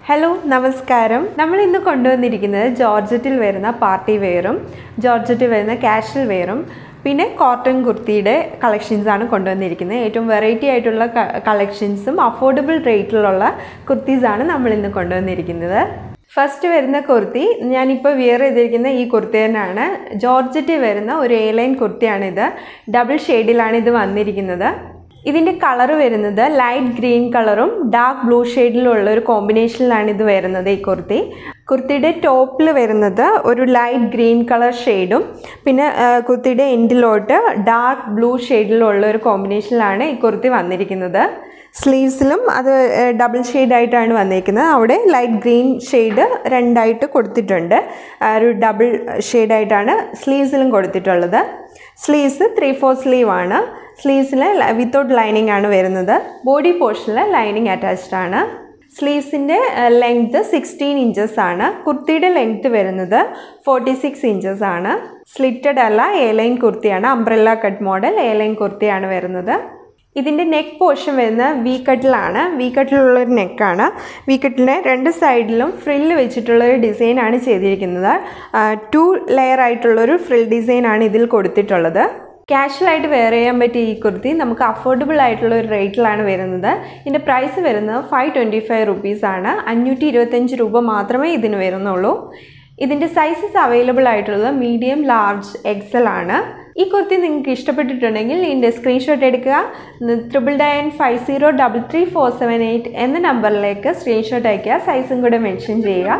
hello നമസ്കാരം നമ്മൾ ഇന്ന് കൊണ്ടുവന്നിരിക്കുന്നത് ജോർജറ്റിൽ വരുന്ന പാർട്ടി വെയറും ജോർജറ്റിൽ വരുന്ന കാഷ്വൽ വെയറും പിന്നെ കോട്ടൺ കുർത്തിയുടെ കളക്ഷൻസ് ആണ് കൊണ്ടുവന്നിരിക്കുന്നത് ഏറ്റവും വെറൈറ്റി ആയിട്ടുള്ള കളക്ഷൻസും അഫോർഡബിൾ റേറ്റിലുള്ള കുർത്തീസാണ് നമ്മൾ ഇന്ന് കൊണ്ടുവന്നിരിക്കുന്നത് ഫസ്റ്റ് വരുന്ന കുർത്തി ഞാനിപ്പോൾ വിയർ ചെയ്തിരിക്കുന്ന ഈ കുർത്തി തന്നെയാണ് ജോർജറ്റിൽ വരുന്ന ഒരു എ ലൈൻ കുർത്തിയാണിത് ഡബിൾ ഷെയ്ഡിലാണ് ഇത് വന്നിരിക്കുന്നത് ഇതിൻ്റെ കളർ വരുന്നത് ലൈറ്റ് ഗ്രീൻ കളറും ഡാർക്ക് ബ്ലൂ ഷെയ്ഡിലുള്ള ഒരു കോമ്പിനേഷനിലാണ് ഇത് വരുന്നത് ഈ കുർത്തി കുർത്തിയുടെ ടോപ്പിൽ വരുന്നത് ഒരു ലൈറ്റ് ഗ്രീൻ കളർ ഷെയ്ഡും പിന്നെ ആ, കുർത്തിയുടെ എൻഡിലോട്ട് ഡാർക്ക് ബ്ലൂ ഷെയ്ഡിലുള്ള ഒരു കോമ്പിനേഷനിലാണ് ഈ കുർത്തി വന്നിരിക്കുന്നത് സ്ലീവ്സിലും അത് ഡബിൾ ആയിട്ടാണ് വന്നിരിക്കുന്നത് അവിടെ ലൈറ്റ് ഗ്രീൻ ഷെയ്ഡ് രണ്ടായിട്ട് കൊടുത്തിട്ടുണ്ട് ആ, ഒരു ഡബിൾ ഷെയ്ഡായിട്ടാണ് സ്ലീവ്സിലും കൊടുത്തിട്ടുള്ളത് സ്ലീവ്സ് ത്രീ ഫോർ സ്ലീവ് ആണ് സ്ലീവ്സിൽ വിത്തൗട്ട് ലൈനിങ് ആണ് വരുന്നത് ബോഡി പോർഷനിൽ ലൈനിങ് അറ്റാച്ച്ഡ് ആണ് സ്ലീവ്സിൻ്റെ ലെങ്ത് സിക്സ്റ്റീൻ ഇഞ്ചസ് ആണ് കുർത്തിയുടെ ലെങ്ത് വരുന്നത് ഫോർട്ടി സിക്സ് ഇഞ്ചസ് ആണ് സ്ലിറ്റഡ് അല്ല എ ലൈൻ കുർത്തിയാണ് umbrella cut model A line കുർത്തിയാണ് വരുന്നത് ഇതിൻ്റെ നെക്ക് പോർഷൻ വരുന്ന വി കട്ടിലാണ് വി കട്ടിലുള്ളൊരു നെക്കാണ് വി കട്ടിലെ രണ്ട് സൈഡിലും ഫ്രില്ല് വെച്ചിട്ടുള്ളൊരു ഡിസൈനാണ് ചെയ്തിരിക്കുന്നത് ടു ലെയർ ആയിട്ടുള്ളൊരു ഫ്രിൽ ഡിസൈനാണ് ഇതിൽ കൊടുത്തിട്ടുള്ളത് ക്യാഷ്വലായിട്ട് വെയർ ചെയ്യാൻ പറ്റിയ ഈ കുർത്തി നമുക്ക് അഫോർഡബിൾ ആയിട്ടുള്ള ഒരു റേറ്റിലാണ് വരുന്നത് ഇതിൻ്റെ പ്രൈസ് വരുന്നത് ഫൈവ് ട്വൻറ്റി ഫൈവ് റുപ്പീസാണ് അഞ്ഞൂറ്റി ഇരുപത്തഞ്ച് രൂപ മാത്രമേ ഇതിന് വരുന്നുള്ളൂ ഇതിൻ്റെ സൈസസ് അവൈലബിൾ ആയിട്ടുള്ളത് മീഡിയം ലാർജ് എക്സൽ ആണ് ഈ കുർത്തി നിങ്ങൾക്ക് ഇഷ്ടപ്പെട്ടിട്ടുണ്ടെങ്കിൽ ഇതിൻ്റെ സ്ക്രീൻഷോട്ട് എടുക്കുക triple nine five zero double three four seven eight എന്ന നമ്പറിലേക്ക് സ്ക്രീൻഷോട്ട് അയയ്ക്കുക സൈസും കൂടെ മെൻഷൻ ചെയ്യുക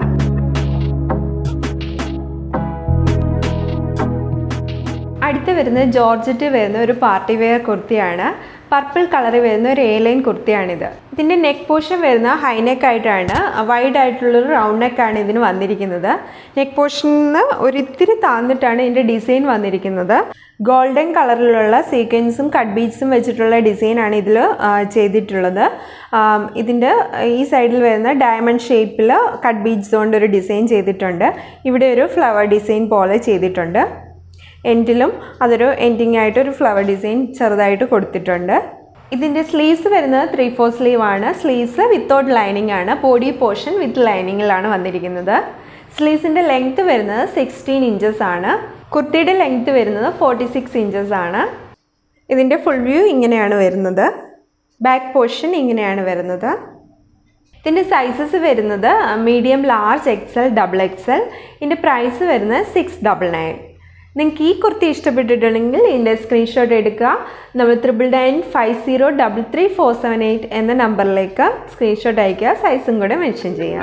അടുത്ത് വരുന്നത് ജോർജറ്റ് വരുന്ന ഒരു പാർട്ടി വെയർ കുർത്തിയാണ് പർപ്പിൾ കളറിൽ വരുന്ന ഒരു എ ലൈൻ കുർത്തിയാണിത് ഇതിൻ്റെ നെക്ക് പോർഷൻ വരുന്ന ഹൈ നെക്ക് ആയിട്ടാണ് വൈഡ് ആയിട്ടുള്ളൊരു റൗണ്ട് നെക്കാണ് ഇതിന് വന്നിരിക്കുന്നത് നെക്ക് പോർഷനിൽ നിന്ന് ഒരിത്തിരി താന്നിട്ടാണ് ഇതിൻ്റെ ഡിസൈൻ വന്നിരിക്കുന്നത് ഗോൾഡൻ കളറിലുള്ള സീക്വൻസും കട്ട് ബീഡ്സും വെച്ചിട്ടുള്ള ഡിസൈനാണ് ഇതിൽ ചെയ്തിട്ടുള്ളത് ആം, ഇതിൻ്റെ ഈ സൈഡിൽ വരുന്ന ഡയമണ്ട് ഷേപ്പിൽ കട്ട് ബീഡ്സ് കൊണ്ട് ഒരു ഡിസൈൻ ചെയ്തിട്ടുണ്ട് ഇവിടെ ഒരു ഫ്ലവർ ഡിസൈൻ പോലെ ചെയ്തിട്ടുണ്ട് എൻഡിലും അതൊരു എൻഡിങ് ആയിട്ട് ഒരു ഫ്ലവർ ഡിസൈൻ ചെറുതായിട്ട് കൊടുത്തിട്ടുണ്ട് ഇതിൻ്റെ സ്ലീവ്സ് വരുന്നത് ത്രീ ഫോർ സ്ലീവ് ആണ് സ്ലീവ്സ് വിത്തൗട്ട് ലൈനിങ് ആണ് ബോഡി പോർഷൻ വിത്ത് ലൈനിങ്ങിലാണ് വന്നിരിക്കുന്നത് സ്ലീവ്സിൻ്റെ ലെങ്ത് വരുന്നത് സിക്സ്റ്റീൻ ഇഞ്ചസ് ആണ് കുർത്തിയുടെ ലെങ്ത് വരുന്നത് ഫോർട്ടി സിക്സ് ഇഞ്ചസ് ആണ് ഇതിൻ്റെ ഫുൾ വ്യൂ ഇങ്ങനെയാണ് വരുന്നത് ബാക്ക് പോർഷൻ ഇങ്ങനെയാണ് വരുന്നത് ഇതിൻ്റെ സൈസസ് വരുന്നത് medium large XL double XL ഇതിൻ്റെ പ്രൈസ് വരുന്നത് സിക്സ് ഡബിൾ നയൻ നിങ്ങൾക്ക് ഈ കുർത്തി ഇഷ്ടപ്പെട്ടിട്ടുണ്ടെങ്കിൽ ഇതിൻ്റെ സ്ക്രീൻഷോട്ട് എടുക്കുക നമ്മൾ triple nine five zero double three four seven eight എന്ന നമ്പറിലേക്ക് സ്ക്രീൻഷോട്ട് അയയ്ക്കുക സൈസും കൂടെ മെൻഷൻ ചെയ്യുക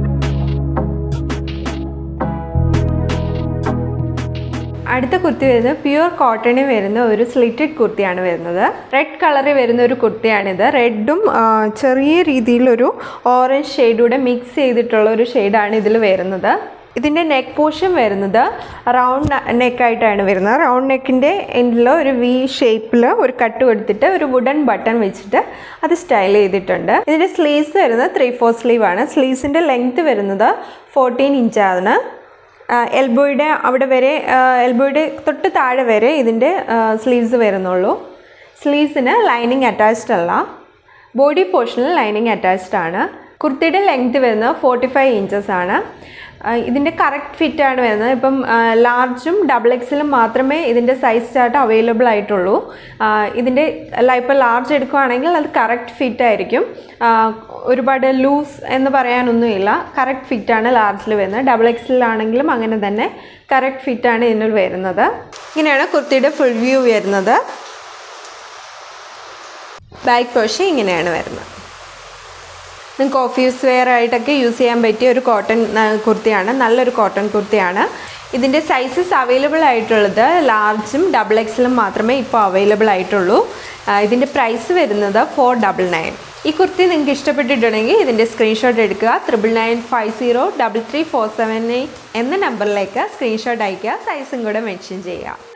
അടുത്ത കുർത്തി വരുന്നത് പ്യുവർ കോട്ടണിൽ വരുന്ന ഒരു സ്ലിറ്റഡ് കുർത്തിയാണ് വരുന്നത് റെഡ് കളറിൽ വരുന്ന ഒരു കുർത്തിയാണിത് റെഡും ചെറിയ രീതിയിലൊരു ഓറഞ്ച് ഷെയ്ഡൂടെ മിക്സ് ചെയ്തിട്ടുള്ള ഒരു ഷെയ്ഡാണ് ഇതിൽ വരുന്നത് ഇതിൻ്റെ നെക്ക് പോർഷൻ വരുന്നത് റൗണ്ട് നെക്കായിട്ടാണ് വരുന്നത് റൗണ്ട് നെക്കിൻ്റെ എൻഡിൽ ഒരു വി ഷേപ്പിൽ ഒരു കട്ട് കൊടുത്തിട്ട് ഒരു വുഡൻ ബട്ടൺ വെച്ചിട്ട് അത് സ്റ്റൈൽ ചെയ്തിട്ടുണ്ട് ഇതിൻ്റെ സ്ലീവ്സ് വരുന്നത് ത്രീ ഫോർ സ്ലീവ് ആണ് സ്ലീവ്സിൻ്റെ ലെങ്ത് വരുന്നത് ഫോർട്ടീൻ ഇഞ്ചാണ് എൽബോയുടെ അവിടെ വരെ എൽബോയുടെ തൊട്ട് താഴെ വരെ ഇതിൻ്റെ സ്ലീവ്സ് വരുന്നുള്ളൂ സ്ലീവ്സിന് ലൈനിങ് അറ്റാച്ച്ഡ് അല്ല ബോഡി പോർഷനിൽ ലൈനിങ് അറ്റാച്ച്ഡ് ആണ് കുർത്തിയുടെ ലെങ്ത് വരുന്നത് ഫോർട്ടി ഫൈവ് ഇഞ്ചസ് ആണ് ആ, ഇതിൻ്റെ കറക്റ്റ് ഫിറ്റ് ആണ് വരുന്നത് ഇപ്പം ലാർജും ഡബിൾ എക്സിലും മാത്രമേ ഇതിൻ്റെ സൈസ് ചാർട്ട് അവൈലബിൾ ആയിട്ടുള്ളൂ ആ, ഇതിൻ്റെ ല- ഇപ്പോൾ ലാർജ് എടുക്കുകയാണെങ്കിൽ അത് കറക്റ്റ് ഫിറ്റ് ആയിരിക്കും ആ, ഒരുപാട് ലൂസ് എന്ന് പറയാനൊന്നുമില്ല കറക്റ്റ് ഫിറ്റാണ് ലാർജിൽ വരുന്നത് ഡബിൾ എക്സിലാണെങ്കിലും അങ്ങനെ തന്നെ കറക്റ്റ് ഫിറ്റാണ് ഇതിന് വരുന്നത് ഇങ്ങനെയാണ് കുർത്തിയുടെ ഫുൾ വ്യൂ വരുന്നത് ബാക്ക് പോഷൻ ഇങ്ങനെയാണ് വരുന്നത് നിങ്ങൾക്ക് ഓഫീസ് വെയർ ആയിട്ടൊക്കെ യൂസ് ചെയ്യാൻ പറ്റിയ ഒരു കോട്ടൺ കുർത്തിയാണ് നല്ലൊരു കോട്ടൺ കുർത്തിയാണ് ഇതിൻ്റെ സൈസസ് അവൈലബിൾ ആയിട്ടുള്ളത് ലാർജും ഡബിൾ എക്സലും മാത്രമേ ഇപ്പോൾ അവൈലബിൾ ആയിട്ടുള്ളൂ ആ, ഇതിൻ്റെ പ്രൈസ് വരുന്നത് ഫോർ ഡബിൾ നയൻ ഈ കുർത്തി നിങ്ങൾക്ക് ഇഷ്ടപ്പെട്ടിട്ടുണ്ടെങ്കിൽ ഇതിൻ്റെ സ്ക്രീൻഷോട്ട് എടുക്കുക triple nine five zero double three four seven eight എന്ന നമ്പറിലേക്ക് സ്ക്രീൻഷോട്ട് അയയ്ക്കുക സൈസും കൂടെ മെൻഷൻ ചെയ്യുക